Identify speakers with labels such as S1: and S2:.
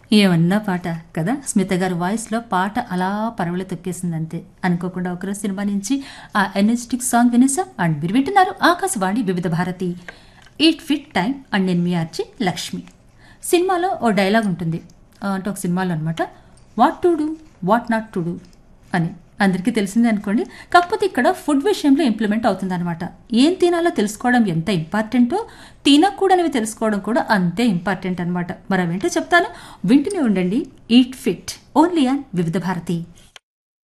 S1: ఏమన్నా పాట కదా స్మిత గారి వాయిస్లో పాట అలా పరవళి తొక్కేసింది అంతే అనుకోకుండా ఒకరోజు సినిమా నుంచి ఆ ఎనర్జెటిక్ సాంగ్ వినేసాం అండ్ మీరు వింటున్నారు Akashvani Vividh Bharati eat fit time and నేను మీ ఆర్చి లక్ష్మి సినిమాలో ఓ డైలాగ్ ఉంటుంది ఆ, అంటే ఒక సినిమాలో అనమాట what to do what not to do అని అందరికీ తెలిసిందే అనుకోండి కాకపోతే ఇక్కడ ఫుడ్ విషయంలో ఇంప్లిమెంట్ అవుతుందన్నమాట ఏం తినాలో తెలుసుకోవడం ఎంత ఇంపార్టెంటో తినకూడనివి తెలుసుకోవడం కూడా అంతే ఇంపార్టెంట్ అనమాట మరి అవేంటో చెప్తాను వింటూనే ఉండండి ఈట్ ఫిట్ ఓన్లీ ఆన్ వివిధ భారతి